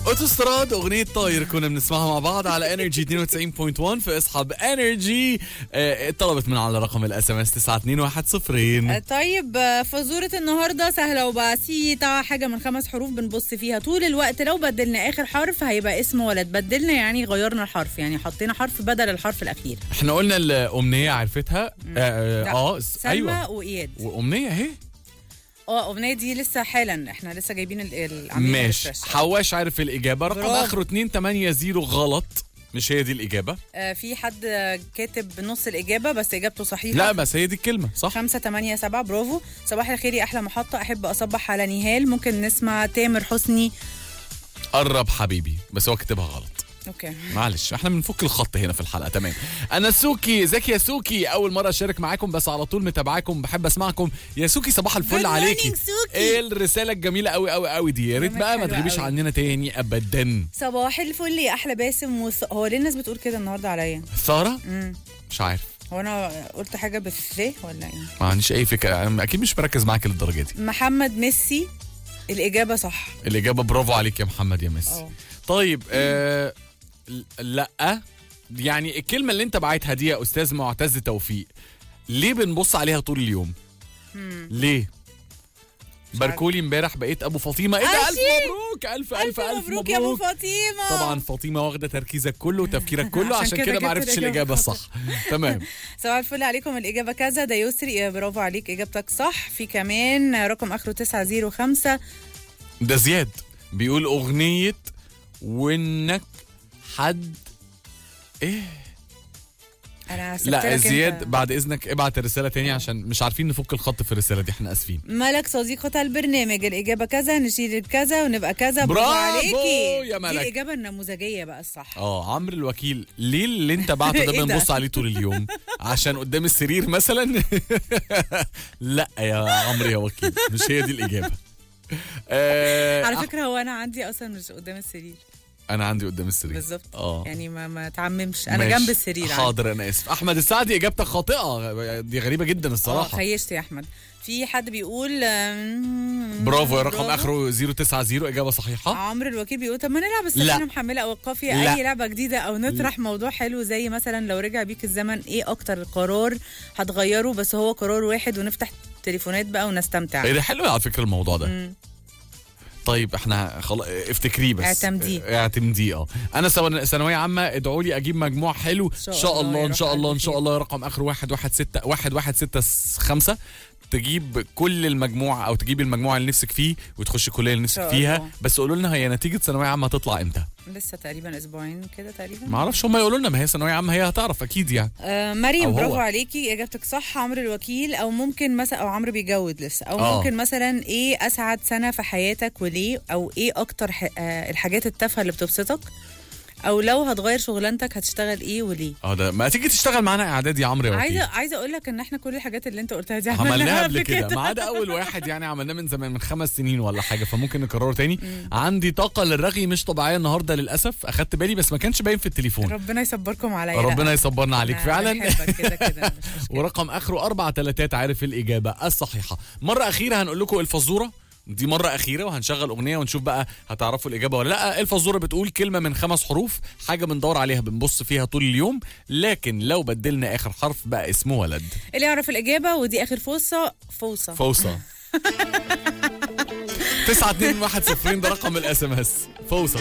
اوتوستراد اغنيه طاير كنا بنسمعها مع بعض على انرجي 92.1 في اصحاب انرجي آه، اتطلبت من على رقم الاس ام اس 92110 طيب آه، فزورة النهاردة سهلة وبسيطة حاجة من خمس حروف بنبص فيها طول الوقت لو بدلنا آخر حرف هيبقى اسم ولد بدلنا يعني غيرنا الحرف يعني حطينا حرف بدل الحرف الأخير احنا قلنا الامنيه عرفتها اه لا، اه س- سلمى ايوه وإياد وامنيه اهي اه أغنية دي لسه حالا احنا لسه جايبين ال- ال- عاملين ماشي refresh. حواش عارف الاجابه رقم برافو. اخره 280 غلط مش هي دي الاجابه آه في حد كاتب نص الإجابة بس إجابته صحيحة لا بس هي دي الكلمه صح خمسة تمانية سبعة برافو صباح الخير يا أحلى محطة أحب أصبح على نهال ممكن نسمع تامر حسني قرب حبيبي بس هو كاتبها غلط أوكي معلش احنا بنفك الخط هنا في الحلقه تمام انا سوكي زكي يا سوكي اول مره اشارك معاكم بس على طول متابعاكم بحب اسمعكم يا سوكي صباح الفل Good عليكي morning، سوكي. ايه الرساله الجميله قوي قوي قوي دي يا ريت يومك بقى ما حلو تغيبيش قوي. عننا تاني ابدا صباح الفل يا أحلى باسم وص... هو ليه الناس بتقول كده النهاردة عليا؟ ساره مم. مش عارف هو أنا قلت حاجة بالث ولا إيه؟ ما عنديش اي فكره أنا اكيد مش مركز معاك للدرجه دي محمد ميسي الإجابة صح الاجابه برافو عليك يا محمد يا ميسي اه طيب آه لا يعني الكلمه اللي انت بعتها دي يا استاذ معتز توفيق ليه بنبص عليها طول اليوم ليه باركولي امبارح بقيت ابو فاطمه ايه ده الف أشي. مبروك الف الف الف مبروك يا أبو فاطمة طبعا فاطمه واخده تركيزك كله وتفكيرك كله عشان عشان كده كده ما جبت عرفتش الإجابة الاجابه الخطأ. الصح تمام صباح الفل عليكم الإجابة كذا ده يسري آه، برافو عليك إجابتك صح في كمان رقم آخره 905 ده زياد بيقول اغنيه وانك حد ايه أنا سبت لا لك أنت. زياد بعد اذنك ابعت الرساله تاني عشان مش عارفين نفك الخط في الرساله دي احنا اسفين ملك صديقة البرنامج الإجابة كذا نشيل كذا ونبقى كذا برافو عليكي يا ملك. دي الإجابة النموذجية بقى الصح اه عمرو الوكيل ليه اللي انت بعته ده إيه ده؟ بنبص عليه طول اليوم عشان قدام السرير مثلا لا يا عمرو يا وكيل مش هي دي الاجابه آه على أح- فكرة هو أنا عندي أصلا مش قدام السرير انا عندي قدام السرير بالظبط اه يعني ما ما تعممش أنا ماشي. جنب السرير عندي. حاضر انا اسف احمد السعدي اجابتك خاطئه دي غريبه جدا اه الصراحه خيشت يا أحمد في حد بيقول آم، برافو يا رقم اخره 090 اجابه صحيحه عمرو الوكيل بيقول طب ما نلعب لا. السفينه محمله او القافيه لا. اي لعبه جديده او نطرح موضوع حلو زي مثلا لو رجع بيك الزمن ايه اكتر قرار هتغيره بس هو قرار واحد ونفتح تليفونات بقى ونستمتع ايه ده حلو على فكره الموضوع ده طيب احنا خلاص افتكريه بس اعتمديه. اه، اعتمديه اه انا سو- ثانويه عامه ادعوا لي اجيب مجموع حلو ان شاء شاء الله الله يا ان شاء رب الله ان شاء خير. الله رقم اخر واحد واحد ستة واحد واحد ستة س- خمسة تجيب كل المجموع او تجيب المجموع اللي نفسك فيه وتخش الكليه اللي نفسك شاء فيها الله. بس قولوا لنا هي نتيجه ثانويه عامه هتطلع امتى لسه تقريبا اسبوعين كده تقريبا ما اعرفش هم يقولوا لنا ما هي ثانويه عامه هي هتعرف اكيد يعني آه أو مريم هو. برافو عليكي اجابتك صح عمرو الوكيل او ممكن مثلا او عمرو بيجود لسه او آه. ممكن مثلا ايه اسعد سنه في حياتك وليه او ايه اكتر ح... آه الحاجات التافهه اللي بتبسطك او لو هتغير شغلانتك هتشتغل ايه وليه اه ده ما تيجي تشتغل معانا اعداد يا عمرو يا وكيل عايزه عايزه اقول لك ان احنا كل الحاجات اللي انت قلتها دي عملناها قبل كده ما عدا اول واحد يعني عملناه من زمان من خمس سنين ولا حاجه فممكن نكرره تاني عندي طاقه للرغي مش طبيعيه النهارده للاسف اخدت بالي بس ما كانش باين في التليفون ربنا يصبركم عليا ربنا يصبرنا عليك أنا فعلا بحبك كده كده مش مشكلة. ورقم اخره اربع تلاتات عارف الاجابه الصحيحه مره اخيره هنقول لكم الفزوره دي مرة أخيرة وهنشغل أغنية ونشوف بقى هتعرفوا الإجابة ولا لأ الفزورة بتقول كلمة من خمس حروف حاجة بندور عليها بنبص فيها طول اليوم لكن لو بدلنا آخر حرف بقى اسمه ولد اللي يعرف الاجابه ودي اخر فرصه فرصه فوصة 9 2 1 0 ده رقم الاس ام اس فوصة